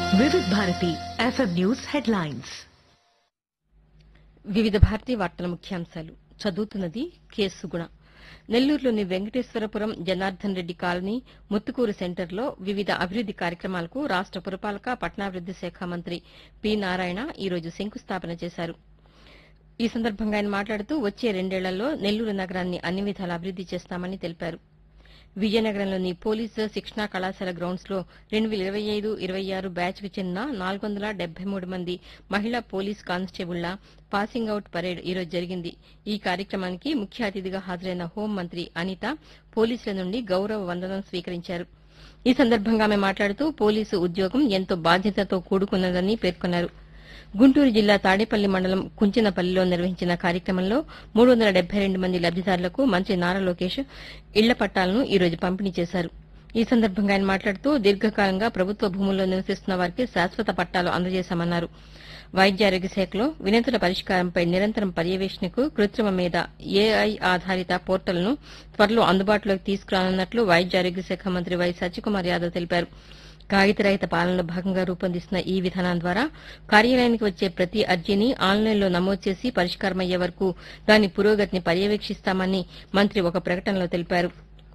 వివిధ Bharati FM news headlines వివిధ భారతీ వార్తల ముఖ్యాంశాలు చదువుతున్నది కె సుగుణ నెల్లూరులోని వెంకటేశ్వరపురం జనార్దన్ రెడ్డి కాలనీ ముత్తుకూరు సెంటర్లో వివిధ అభివృద్ది కార్యక్రమాలకు రాష్ట పురపాలక పట్టణాభివృద్ది శాఖ మంత్రి పి నారాయణ ఈ రోజు శంకుస్థాపన చేశారు ఈ సందర్భంగా ఆయన మాట్లాడుతూ వచ్చే రెండేళ్లలో నెల్లూరు నగరాన్ని అన్ని విధాలా అభివృద్ది చేస్తామని తెలిపారు విజయనగరంలోని పోలీసు శిక్షణా కళాశాల గ్రౌండ్స్ లో రెండు వేల ఇరవై ఐదు ఇరవై ఆరు బ్యాచ్ కు చెందిన నాలుగు వందల డెబ్బై మూడు మంది మహిళా పోలీస్ కానిస్టేబుళ్ల పాసింగ్ అవుట్ పరేడ్ ఈ రోజు జరిగింది ఈ కార్యక్రమానికి ముఖ్య అతిథిగా హాజరైన హోంమంత్రి అనిత పోలీసుల నుండి గౌరవ వందనం స్వీకరించారు ఈ సందర్భంగా ఆమె మాట్లాడుతూ పోలీసు ఉద్యోగం ఎంతో బాధ్యతతో కూడుకున్నదని పేర్కొన్నారు గుంటూరు జిల్లా తాడేపల్లి మండలం కుంచినపల్లిలో నిర్వహించిన కార్యక్రమంలో మూడు వందల డెబ్బై రెండు మంది లబ్దిదారులకు మంత్రి నారా లోకేష్ ఇళ్ల పట్టాలను ఈ రోజు పంపిణీ చేశారు ఈ సందర్భంగా ఆయన మాట్లాడుతూ దీర్ఘకాలంగా ప్రభుత్వ భూముల్లో నివసిస్తున్న వారికి శాశ్వత పట్టాలు అందజేశామన్నారు వైద్య ఆరోగ్య శాఖలో వినతుల పరిష్కారంపై నిరంతరం పర్యవేక్షణకు కృత్రిమ మీద ఏఐ ఆధారిత పోర్టల్ను త్వరలో అందుబాటులోకి తీసుకురానున్నట్లు వైద్య ఆరోగ్య శాఖ మంత్రి వై సత్యకుమార్ యాదవ్ తెలిపారు కాగితరహిత పాలనలో భాగంగా రూపొందిస్తున్న ఈ విధానం ద్వారా కార్యాలయానికి వచ్చే ప్రతి అర్జీని ఆన్లైన్లో నమోదు చేసి పరిష్కారమయ్యే వరకు దాని పురోగతిని పర్యవేక్షిస్తామని మంత్రి ఒక ప్రకటనలో తెలిపారు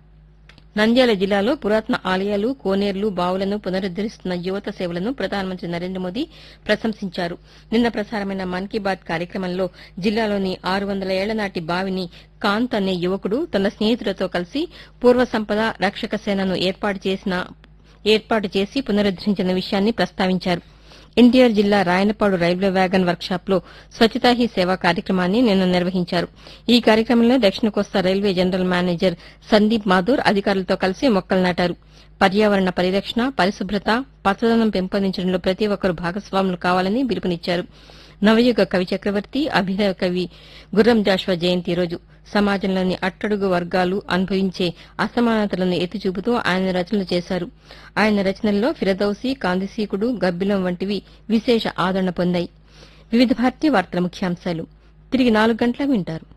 నంద్యాల జిల్లాలో పురాతన ఆలయాలు కోనేర్లు బావులను పునరుద్దరిస్తున్న యువత సేవలను ప్రధానమంత్రి నరేంద్ర మోదీ ప్రశంసించారు నిన్న ప్రసారమైన మన్ కీ బాత్ కార్యక్రమంలో జిల్లాలోని ఆరు వందల ఏళ్ల నాటి బావిని కాంత్ అనే యువకుడు తన స్నేహితులతో కలిసి పూర్వ సంపద రక్షక సేనను ఏర్పాటు చేసిన ఏర్పాటు చేసి పునరుద్దరించిన విషయాన్ని ప్రస్తావించారు ఎన్టీఆర్ జిల్లా రాయనపాడు రైల్వే వ్యాగన్ వర్క్షాప్ లో స్వచ్ఛతా హీ సేవ కార్యక్రమాన్ని నిన్న నిర్వహించారు ఈ కార్యక్రమంలో దక్షిణ కోస్తా railway general manager Sandeep Mathur అధికారులతో కలిసి మొక్కలు నాటారు పర్యావరణ పరిరక్షణ పరిశుభ్రత పచ్చదనం పెంపొందించడంలో ప్రతి ఒక్కరూ భాగస్వాములు కావాలని పిలుపునిచ్చారు నవయుగ కవి చక్రవర్తి అభినవ కవి గుర్రం జాషువా జయంతి రోజు సమాజంలోని అట్టడుగు వర్గాలు అనుభవించే అసమానతలను ఎత్తిచూపుతూ ఆయన రచనలు చేశారు ఆయన రచనల్లో ఫిరదౌసి కాందిసీకుడు గబ్బిలం వంటివి విశేష ఆదరణ పొందాయి వివిధ భారతీయ వార్తల ముఖ్యాంశాలు తిరిగి నాలుగు గంటలకు వింటారు